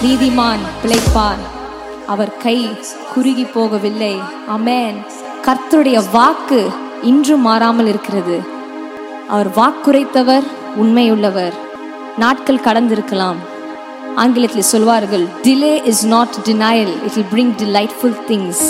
நீதிமான் பிழைப்பான் அவர் கை குறுகி போகவில்லை அமேன் கர்த்தருடைய வாக்கு இன்றும் மாறாமல் இருக்கிறது அவர் வாக்குரைத்தவர் உண்மையுள்ளவர் நாட்கள் கடந்திருக்கலாம் ஆங்கிலத்தில் சொல்வார்கள் delay is not denial it will bring delightful things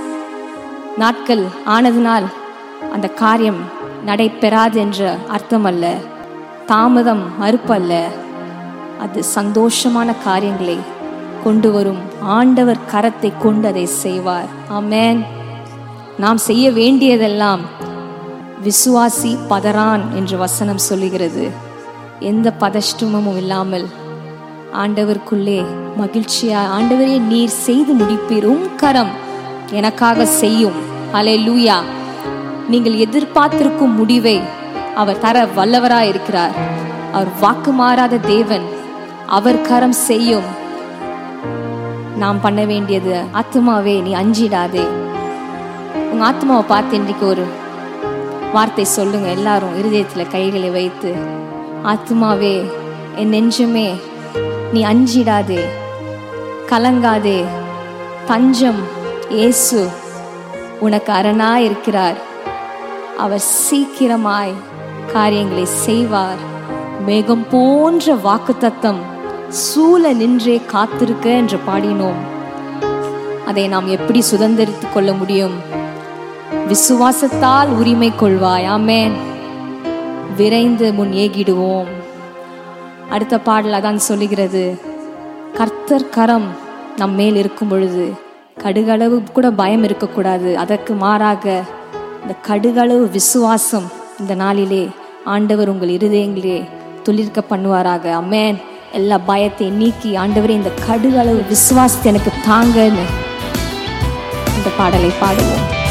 நாட்கள் ஆனதினால் அந்த காரியம் நடைபெறாது என்ற அர்த்தம் அல்ல தாமதம் மறுப்பல்ல அது சந்தோஷமான காரியங்களை கொண்டு வரும் ஆண்டவர் கரத்தை கொண்டு அதை செய்வார் ஆமென் நாம் செய்ய வேண்டியதெல்லாம் விசுவாசி பதறான் என்று வசனம் சொல்லுகிறது எந்த பதஷ்டமும் இல்லாமல் ஆண்டவருக்குள்ளே மகிழ்ச்சியா ஆண்டவரே நீர் செய்து முடிப்பீர் உம் கரம் எனக்காக செய்யும் அலே லூயா நீங்கள் எதிர்பார்த்திருக்கும் முடிவை அவர் தர வல்லவராய் இருக்கிறார் அவர் வாக்கு மாறாத தேவன் அவர் கரம் செய்யும் நாம் பண்ண வேண்டியது ஆத்மாவே நீ அஞ்சிடாதே உங்க ஆத்மாவை பார்த்து இன்றைக்கு ஒரு வார்த்தை சொல்லுங்க எல்லாரும் இருதயத்துல கைகளை வைத்து ஆத்மாவே என் நெஞ்சமே நீ அஞ்சிடாதே கலங்காதே தஞ்சம் இயேசு உனக்கு அரணா இருக்கிறார் அவர் சீக்கிரமாய் காரியங்களை செய்வார் மேகம் போன்ற வாக்குத்தத்தம் சூழ நின்றே காத்திருக்க என்று பாடினோம் அதை நாம் எப்படி சுதந்திரித்துக் கொள்ள முடியும் விசுவாசத்தால் உரிமை கொள்வாய் ஆமென் விரைந்து முன் ஏகிடுவோம் அடுத்த பாடல் அதான் சொல்லுகிறது கர்த்தர் கரம் நம் மேல் இருக்கும் பொழுது கடுகளவு கூட பயம் இருக்கக்கூடாது அதற்கு மாறாக இந்த கடுகளவு விசுவாசம் இந்த நாளிலே ஆண்டவர் உங்கள் இருதயங்களே துளிர்க்க பண்ணுவாராக அம்மேன் எல்லா பயத்தை நீக்கி ஆண்டவரே இந்த கடுகளவு விசுவாசத்தை எனக்கு தாங்கன்னு இந்த பாடலை பாடுவோம்